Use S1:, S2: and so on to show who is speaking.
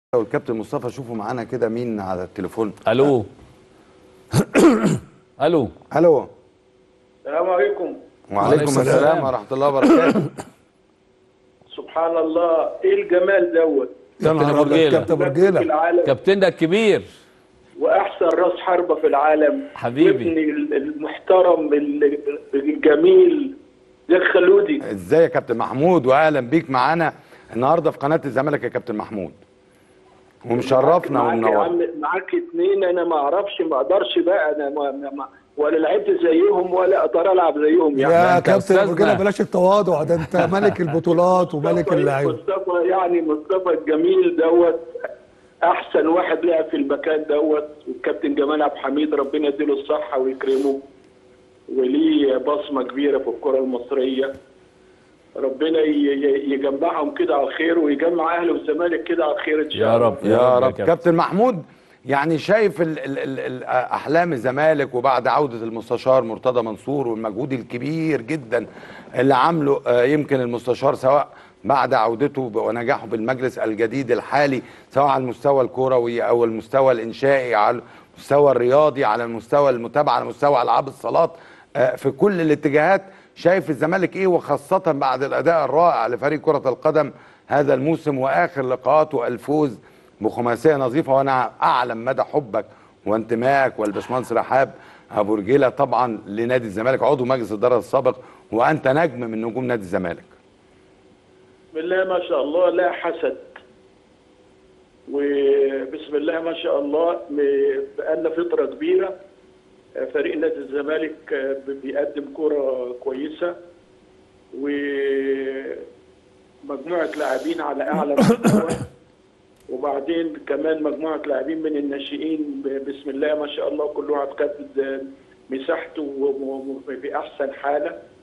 S1: والكابتن مصطفى شوفوا معانا كده مين على التليفون
S2: الو الو
S1: الو
S3: السلام عليكم
S1: وعليكم
S2: السلام.
S1: السلام ورحمه الله وبركاته
S3: سبحان الله ايه الجمال دوت
S4: يا نهار ابيض
S2: برجيلة.
S4: كابتن
S3: في
S4: برجيله
S3: العالم
S2: كابتننا الكبير
S3: واحسن راس حربه في العالم
S2: حبيبي.
S3: وابني المحترم ال- الجميل زي خلودي
S1: ازاي يا كابتن محمود واهلا بيك معانا النهارده في قناه الزمالك يا كابتن محمود ومشرفنا
S3: معاك يا
S1: ومنورنا
S3: عم معاك اتنين انا ما اعرفش ما اقدرش بقى انا ما ما ما ولا لعبت زيهم ولا اقدر العب زيهم يعني
S4: يا
S2: أنت
S4: كابتن
S2: أستاذنا.
S4: برجيله بلاش التواضع ده انت ملك البطولات وملك
S3: مصطفى-
S4: اللعيبه
S3: مصطفى يعني مصطفى الجميل دوت احسن واحد لعب في المكان دوت والكابتن جمال عبد الحميد ربنا يديله الصحه ويكرمه وليه بصمه كبيره في الكره المصريه ربنا ي- ي- يجمعهم كده على الخير ويجمع اهل الزمالك كده على الخير ان شاء
S2: يا
S3: الله
S2: رب
S1: يا رب
S2: كابتن.
S1: كابتن محمود يعني شايف ال ال ال ال احلام الزمالك وبعد عوده المستشار مرتضى منصور والمجهود الكبير جدا اللي عامله آه، يمكن المستشار سواء بعد عودته ب- ونجاحه بالمجلس الجديد الحالي سواء على المستوى الكروي او المستوى الانشائي على المستوى الرياضي على المستوى المتابعه على مستوى العاب الصالات آه، في كل الاتجاهات شايف الزمالك ايه وخاصه بعد الاداء الرائع لفريق كره القدم هذا الموسم واخر لقاءاته الفوز بخماسيه نظيفه وانا اعلم مدى حبك وانتمائك والباشمهندس رحاب ابو رجيله طبعا لنادي الزمالك عضو مجلس الاداره السابق وانت نجم من نجوم نادي الزمالك
S3: بسم الله ما شاء الله لا حسد وبسم الله ما شاء الله م- بقالنا فترة كبيرة آه، فريق نادي الزمالك آه، ب- بيقدم كرة كويسة ومجموعة لاعبين على أعلى مستوى وبعدين كمان مجموعة لاعبين من الناشئين ب- بسم الله ما شاء الله كل واحد خد مساحته وم- وم- في أحسن حالة